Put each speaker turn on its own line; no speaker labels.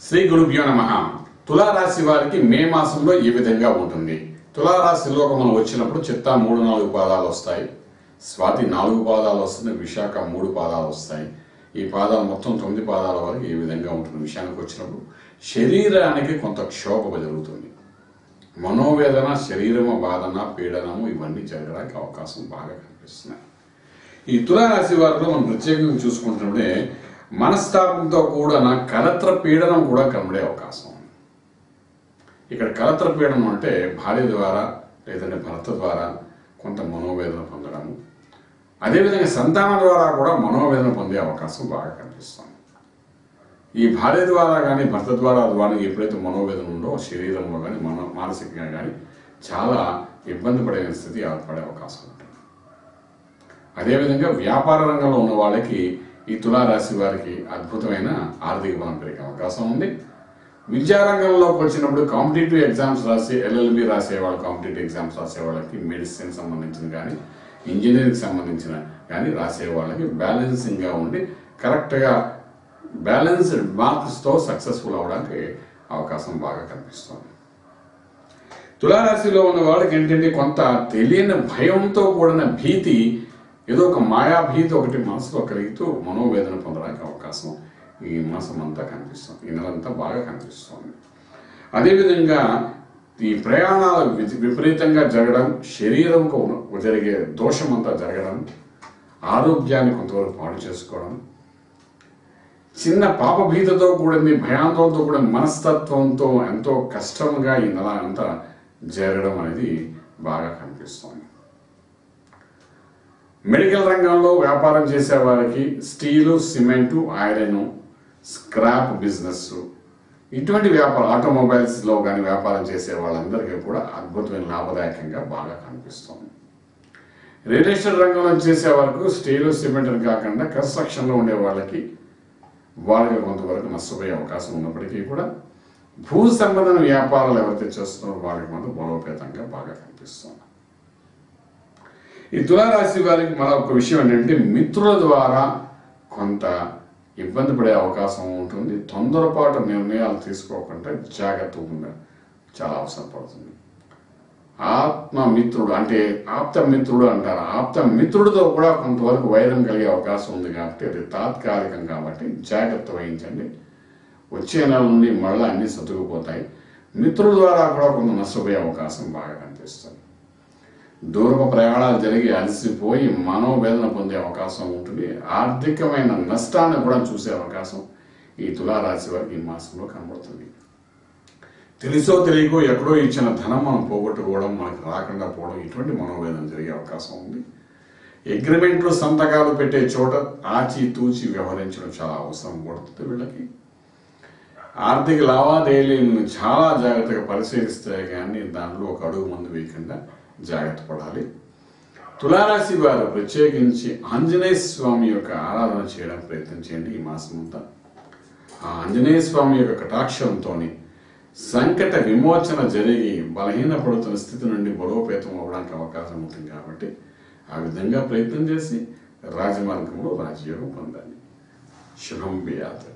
శ్రీ గురుభ్యో నమ తులారాశి వారికి మే మాసంలో ఈ విధంగా ఉంటుంది తులారాశిలోకి మనం వచ్చినప్పుడు చిత్తా మూడు నాలుగు పాదాలు వస్తాయి స్వాతి నాలుగు పాదాలు వస్తున్నాయి విశాఖ మూడు పాదాలు వస్తాయి ఈ పాదాలు మొత్తం తొమ్మిది పాదాల వరకు ఈ విధంగా ఉంటుంది విషయానికి వచ్చినప్పుడు శరీరానికి కొంత క్షోభ జరుగుతుంది మనోవేదన శరీరము బాధన పీడనము ఇవన్నీ జరగడానికి అవకాశం బాగా కనిపిస్తున్నాయి ఈ తులారాశి వారిలో మనం ప్రత్యేకంగా చూసుకుంటున్నప్పుడే మనస్తాపంతో కూడిన కలత్ర పీడనం కూడా కనబడే అవకాశం ఉంది ఇక్కడ కలత్ర పీడనం అంటే భార్య ద్వారా లేదంటే భర్త ద్వారా కొంత మనోవేదన పొందడము అదేవిధంగా సంతానం ద్వారా కూడా మనోవేదన పొందే అవకాశం బాగా కనిపిస్తుంది ఈ భార్య ద్వారా కానీ భర్త ద్వారా ద్వారా ఎప్పుడైతే మనోవేదన ఉందో శరీరంలో కానీ మన మానసికంగా కానీ చాలా ఇబ్బంది పడే స్థితి ఏర్పడే అవకాశం ఉంటుంది అదేవిధంగా వ్యాపార రంగంలో ఉన్న వాళ్ళకి ఈ తులారాశి వారికి అద్భుతమైన ఆర్థిక బలం పెరిగే అవకాశం ఉంది విద్యారంగంలోకి వచ్చినప్పుడు కాంపిటేటివ్ ఎగ్జామ్స్ రాసి ఎల్ఎల్బి రాసే వాళ్ళు కాంపిటేటివ్ ఎగ్జామ్స్ రాసే వాళ్ళకి మెడిసిన్ సంబంధించిన కానీ ఇంజనీరింగ్ సంబంధించిన కానీ రాసే వాళ్ళకి బ్యాలెన్సింగ్గా ఉండి కరెక్ట్గా బ్యాలెన్స్డ్ మార్క్స్తో సక్సెస్ఫుల్ అవడానికి అవకాశం బాగా కనిపిస్తుంది తులారాశిలో ఉన్న వాళ్ళకి ఏంటంటే కొంత తెలియని భయంతో కూడిన భీతి ఏదో ఒక మాయా భీతి ఒకటి మనసులో కలుగుతూ మనోవేదన పొందడానికి అవకాశం ఈ మాసం అంతా కనిపిస్తుంది ఈ నెలంతా బాగా కనిపిస్తుంది అదేవిధంగా ఈ ప్రయాణాలు వి- విపరీతంగా జరగడం శరీరంకు జరిగే దోషం అంతా జరగడం ఆరోగ్యాన్ని కొంతవరకు పాడు చేసుకోవడం చిన్న పాపభీతతో కూడింది భయాందోళనతో కూడిన మనస్తత్వంతో ఎంతో కష్టంగా ఈ నెల అంతా జరగడం అనేది బాగా కనిపిస్తుంది మెడికల్ రంగంలో వ్యాపారం చేసే వారికి steel cement iron scrap business ఇటువంటి వ్యాపారం ఆటోమొబైల్స్లో కానీ వ్యాపారం చేసే వాళ్ళందరికీ కూడా అద్భుతమైన లాభదాయకంగా బాగా కనిపిస్తుంది రియల్ ఎస్టేట్ రంగంలో చేసే వరకు స్టీలు సిమెంట్ అని కాకుండా కన్స్ట్రక్షన్లో ఉండే వాళ్ళకి వాళ్ళకి కొంతవరకు నష్టపోయే అవకాశం ఉన్నప్పటికీ కూడా భూ సంబంధన వ్యాపారాలు ఎవరైతే చేస్తున్నారో వాళ్ళకి మాత్రం బలోపేతంగా బాగా కనిపిస్తుంది ఈ తులారాశి వారికి మరొక విషయం ఏంటంటే మిత్రుల ద్వారా కొంత ఇబ్బంది పడే అవకాశం ఉంటుంది తొందరపాటు నిర్ణయాలు తీసుకోకుండా జాగ్రత్తగా ఉండ చాలా అవసరం పడుతుంది ఆత్మ మిత్రుడు అంటే ఆప్త మిత్రుడు అంటారు ఆప్త మిత్రుడితో కూడా కొంతవరకు వైరం కలిగే అవకాశం ఉంది కాబట్టి అది తాత్కాలికం కాబట్టి జాగ్రత్త వహించండి వచ్చే నెల నుండి మళ్ళీ అన్ని సతుకుపోతాయి మిత్రుల ద్వారా కూడా కొంత నష్టపోయే అవకాశం బాగా కనిపిస్తుంది దూరపు ప్రయాణాలు జరిగి అలసిపోయి మనోవేదన పొందే అవకాశం ఉంటుంది ఆర్థికమైన నష్టాన్ని కూడా చూసే అవకాశం ఈ తులారాశి వారికి ఈ మాసంలో కనబడుతుంది తెలుసో తెలియకో ఎక్కడో ఇచ్చిన ధనం మనం పోగొట్టుకోవడం మనకు రాకుండా పోవడం ఇటువంటి మనోవేదన జరిగే అవకాశం ఉంది అగ్రిమెంట్లు సంతకాలు పెట్టే చోట ఆచి తూచి వ్యవహరించడం చాలా అవసరం పడుతుంది వీళ్ళకి ఆర్థిక లావాదేవీలను చాలా జాగ్రత్తగా పరిశీలిస్తే కానీ దానిలో ఒక అడుగు ముందు వేయకుండా జాగ్రత్త పడాలి తులారాశి వారు ప్రత్యేకించి ఆంజనేయ స్వామి యొక్క ఆరాధన చేయడం ప్రయత్నం చేయండి ఈ మాసం అంతా ఆ ఆంజనేయ స్వామి యొక్క కటాక్షంతో సంకట విమోచన జరిగి బలహీనపడుతున్న స్థితి నుండి బలోపేతం అవ్వడానికి అవకాశం ఉంటుంది కాబట్టి ఆ విధంగా ప్రయత్నం చేసి రాజమార్గంలో రాజయోగం పొందాలి శుభం బియాత్